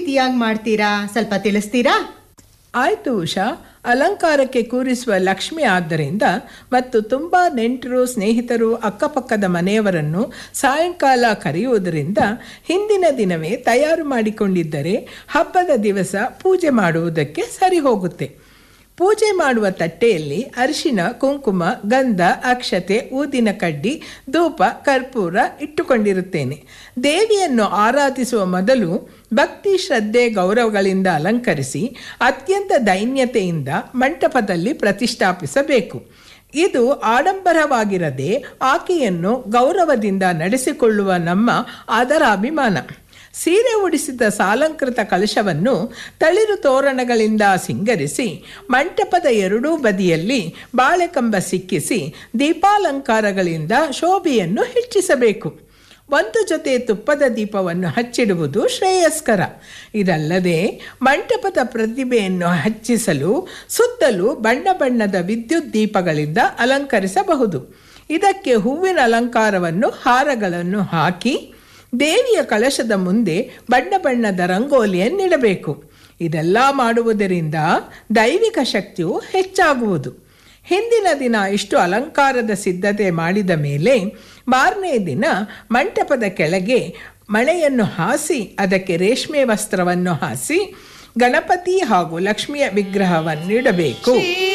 ರೀತಿಯಾಗಿ ಮಾಡ್ತೀರಾ ಸ್ವಲ್ಪ ತಿಳಿಸ್ತೀರಾ ಆಯ್ತು ಉಷಾ ಅಲಂಕಾರಕ್ಕೆ ಕೂರಿಸುವ ಲಕ್ಷ್ಮಿ ಆದ್ದರಿಂದ ಮತ್ತು ತುಂಬ ನೆಂಟರು ಸ್ನೇಹಿತರು ಅಕ್ಕಪಕ್ಕದ ಮನೆಯವರನ್ನು ಸಾಯಂಕಾಲ ಕರೆಯುವುದರಿಂದ ಹಿಂದಿನ ದಿನವೇ ತಯಾರು ಮಾಡಿಕೊಂಡಿದ್ದರೆ ಹಬ್ಬದ ದಿವಸ ಪೂಜೆ ಮಾಡುವುದಕ್ಕೆ ಸರಿ ಹೋಗುತ್ತೆ ಪೂಜೆ ಮಾಡುವ ತಟ್ಟೆಯಲ್ಲಿ ಅರಿಶಿನ ಕುಂಕುಮ ಗಂಧ ಅಕ್ಷತೆ ಊದಿನ ಕಡ್ಡಿ ಧೂಪ ಕರ್ಪೂರ ಇಟ್ಟುಕೊಂಡಿರುತ್ತೇನೆ ದೇವಿಯನ್ನು ಆರಾಧಿಸುವ ಮೊದಲು ಭಕ್ತಿ ಶ್ರದ್ಧೆ ಗೌರವಗಳಿಂದ ಅಲಂಕರಿಸಿ ಅತ್ಯಂತ ದೈನ್ಯತೆಯಿಂದ ಮಂಟಪದಲ್ಲಿ ಪ್ರತಿಷ್ಠಾಪಿಸಬೇಕು ಇದು ಆಡಂಬರವಾಗಿರದೆ ಆಕೆಯನ್ನು ಗೌರವದಿಂದ ನಡೆಸಿಕೊಳ್ಳುವ ನಮ್ಮ ಆದರಾಭಿಮಾನ ಸೀರೆ ಉಡಿಸಿದ ಸಾಲಂಕೃತ ಕಲಶವನ್ನು ತಳಿರು ತೋರಣಗಳಿಂದ ಸಿಂಗರಿಸಿ ಮಂಟಪದ ಎರಡೂ ಬದಿಯಲ್ಲಿ ಬಾಳೆಕಂಬ ಸಿಕ್ಕಿಸಿ ದೀಪಾಲಂಕಾರಗಳಿಂದ ಶೋಭೆಯನ್ನು ಹೆಚ್ಚಿಸಬೇಕು ಒಂದು ಜೊತೆ ತುಪ್ಪದ ದೀಪವನ್ನು ಹಚ್ಚಿಡುವುದು ಶ್ರೇಯಸ್ಕರ ಇದಲ್ಲದೆ ಮಂಟಪದ ಪ್ರತಿಭೆಯನ್ನು ಹೆಚ್ಚಿಸಲು ಸುತ್ತಲೂ ಬಣ್ಣ ಬಣ್ಣದ ವಿದ್ಯುತ್ ದೀಪಗಳಿಂದ ಅಲಂಕರಿಸಬಹುದು ಇದಕ್ಕೆ ಹೂವಿನ ಅಲಂಕಾರವನ್ನು ಹಾರಗಳನ್ನು ಹಾಕಿ ದೇವಿಯ ಕಳಶದ ಮುಂದೆ ಬಣ್ಣ ಬಣ್ಣದ ರಂಗೋಲಿಯನ್ನಿಡಬೇಕು ಇದೆಲ್ಲ ಮಾಡುವುದರಿಂದ ದೈವಿಕ ಶಕ್ತಿಯು ಹೆಚ್ಚಾಗುವುದು ಹಿಂದಿನ ದಿನ ಇಷ್ಟು ಅಲಂಕಾರದ ಸಿದ್ಧತೆ ಮಾಡಿದ ಮೇಲೆ ಮಾರನೇ ದಿನ ಮಂಟಪದ ಕೆಳಗೆ ಮಳೆಯನ್ನು ಹಾಸಿ ಅದಕ್ಕೆ ರೇಷ್ಮೆ ವಸ್ತ್ರವನ್ನು ಹಾಸಿ ಗಣಪತಿ ಹಾಗೂ ಲಕ್ಷ್ಮಿಯ ವಿಗ್ರಹವನ್ನಿಡಬೇಕು